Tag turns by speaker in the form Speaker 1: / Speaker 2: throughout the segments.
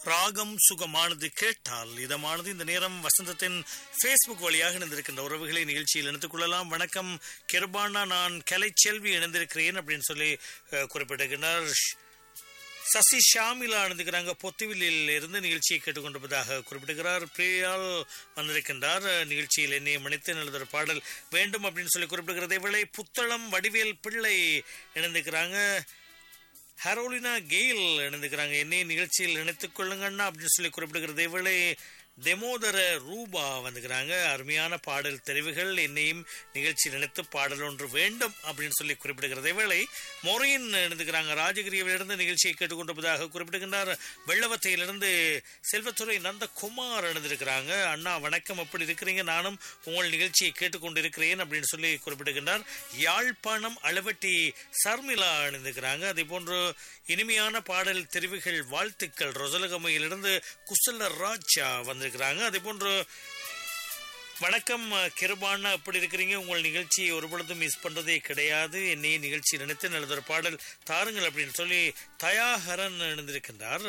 Speaker 1: ராகம் சுகமானது கேட்டால் இதமானது இந்த நேரம் வசந்தத்தின் ஃபேஸ்புக் வழியாக இணைந்திருக்கின்ற உறவுகளை நிகழ்ச்சியில் இணைத்துக் கொள்ளலாம் வணக்கம் கிருபானா நான் கலைச்செல்வி இணைந்திருக்கிறேன் அப்படின்னு சொல்லி அஹ், குறிப்பிட்டிருக்கிறார் ஷ்- சசி ஷாமிலா அணிந்துக்கிறாங்க பொத்துவிலில் இருந்து நிகழ்ச்சியை கேட்டுக்கொண்டிருப்பதாக குறிப்பிடுகிறார் பிரியால் வந்திருக்கின்றார் அஹ், நிகழ்ச்சியில் என்னை மனித்து நல்லதொரு பாடல் வேண்டும் அப்படின்னு சொல்லி குறிப்பிடுகிறது இவளை புத்தளம் வடிவேல் பிள்ளை இணைந்துக்கிறாங்க ஹரோலினா கெயில் இணைந்துக்கிறாங்க என்னை நிகழ்ச்சியில் இணைத்துக் கொள்ளுங்கண்ணா அப்படின்னு சொல்லி குறிப்பிடுகிறது இவளை தெமோதர ரூபா வந்துக்கிறாங்க அருமையான பாடல் தெரிவுகள் என்னையும் நிகழ்ச்சியில் இணைத்து பாடல் ஒன்று வேண்டும் அப்படின்னு சொல்லி குறிப்பிடுகிறது இவளை மொரையின் இணைந்துக்கிறாங்க ராஜகிரியிலிருந்து நிகழ்ச்சியை கேட்டுக்கொண்டிருப்பதாக குறிப்பிடுகின்றார் வெள்ளவத்தையிலிருந்து செல்வத்துறை நந்தகுமார் இணைந்திருக்கிறாங்க அண்ணா வணக்கம் எப்படி இருக்கிறீங்க நானும் உங்கள் நிகழ்ச்சியை கேட்டுக்கொண்டிருக்கிறேன் அப்படின்னு சொல்லி குறிப்பிடுகின்றார் யாழ்ப்பாணம் அளவட்டி சர்மிளா அணிந்துக்கிறாங்க அதே போன்று இனிமையான பாடல் தெரிவுகள் வாழ்த்துக்கள் ரொசலகமையிலிருந்து குசல ராஜா வந்திருக்கிறாங்க அதே போன்று வணக்கம் கிருபானா எப்படி இருக்கிறீங்க உங்கள் நிகழ்ச்சியை ஒரு பொழுதும் மிஸ் பண்றதே கிடையாது என்னையே நிகழ்ச்சி நினைத்து நல்லதொரு பாடல் தாருங்கள் அப்படின்னு சொல்லி தயாஹரன் இணைந்திருக்கின்றார்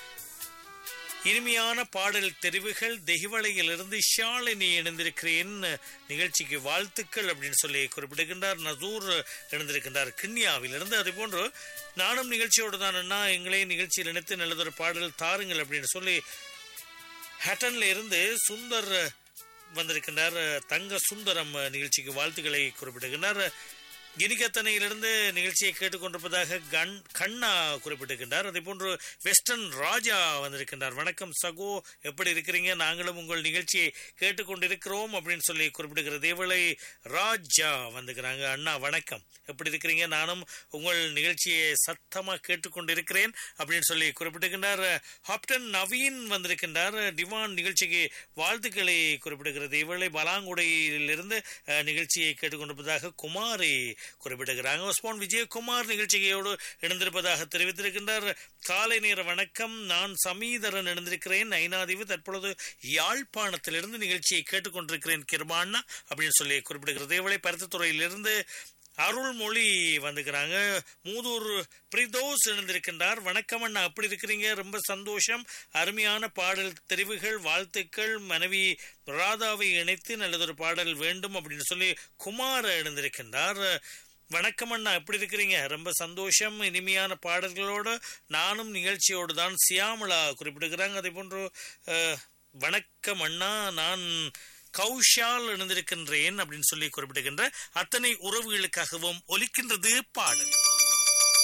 Speaker 1: இனிமையான பாடல் தெரிவுகள் தெய்வளையிலிருந்து ஷாலினி இணைந்திருக்கிறேன் நிகழ்ச்சிக்கு வாழ்த்துக்கள் அப்படின்னு சொல்லி குறிப்பிடுகின்றார் நசூர் இணைந்திருக்கின்றார் கிண்ணியாவிலிருந்து அதே போன்று நானும் நிகழ்ச்சியோடு தான் அண்ணா எங்களே நிகழ்ச்சியில் இணைத்து நல்லதொரு பாடல் தாருங்கள் அப்படின்னு சொல்லி ஹட்டன்ல இருந்து சுந்தர் வந்திருக்கின்றார் தங்க சுந்தரம் நிகழ்ச்சிக்கு வாழ்த்துக்களை குறிப்பிடுகின்றார் கினிகத்தனையிலிருந்து நிகழ்ச்சியை கேட்டுக்கொண்டிருப்பதாக கண் கண்ணா குறிப்பிட்டிருக்கின்றார் அதே போன்று வெஸ்டர்ன் ராஜா வந்திருக்கின்றார் வணக்கம் சகோ எப்படி இருக்கிறீங்க நாங்களும் உங்கள் நிகழ்ச்சியை கேட்டுக்கொண்டிருக்கிறோம் அப்படின்னு சொல்லி குறிப்பிடுகிற தேவலை ராஜா வந்துக்கிறாங்க அண்ணா வணக்கம் எப்படி இருக்கிறீங்க நானும் உங்கள் நிகழ்ச்சியை சத்தமா கேட்டுக்கொண்டிருக்கிறேன் அப்படின்னு சொல்லி குறிப்பிட்டிருக்கின்றார் ஹாப்டன் நவீன் வந்திருக்கின்றார் டிவான் நிகழ்ச்சிக்கு வாழ்த்துக்களை குறிப்பிடுகிறது இவளை பலாங்குடையிலிருந்து அஹ், நிகழ்ச்சியை கேட்டுக்கொண்டிருப்பதாக குமாரி குறிப்பிடுகிறாங்க உஸ்மான் விஜயகுமார் நிகழ்ச்சியோடு இணைந்திருப்பதாக தெரிவித்திருக்கின்றார் காலை நேர வணக்கம் நான் சமீதரன் இணைந்திருக்கிறேன் ஐநாதீவு தற்பொழுது யாழ்ப்பாணத்திலிருந்து நிகழ்ச்சியை கேட்டுக்கொண்டிருக்கிறேன் கிருபாண்ணா அப்படின்னு சொல்லி குறிப்பிடுகிறது இவளை பருத்தத்துறையிலிருந்து அருள்மொழி வந்துக்கிறாங்க மூதூர் பிரிதோஸ் இணைந்திருக்கின்றார் வணக்கம் அண்ணா அப்படி இருக்கிறீங்க ரொம்ப சந்தோஷம் அருமையான பாடல் தெரிவுகள் வாழ்த்துக்கள் மனைவி ராதாவை இணைத்து நல்லதொரு பாடல் வேண்டும் அப்படின்னு சொல்லி குமார் இணைந்திருக்கின்றார் வணக்கம் அண்ணா எப்படி இருக்கிறீங்க ரொம்ப சந்தோஷம் இனிமையான பாடல்களோடு நானும் நிகழ்ச்சியோடு தான் சியாமலா குறிப்பிடுகிறாங்க அதே போன்று அஹ், வணக்கம் அண்ணா நான் கௌஷால் இணைந்திருக்கின்றேன் அப்படின்னு சொல்லி குறிப்பிடுகின்ற அத்தனை உறவுகளுக்காகவும் ஒலிக்கின்றது பாடல்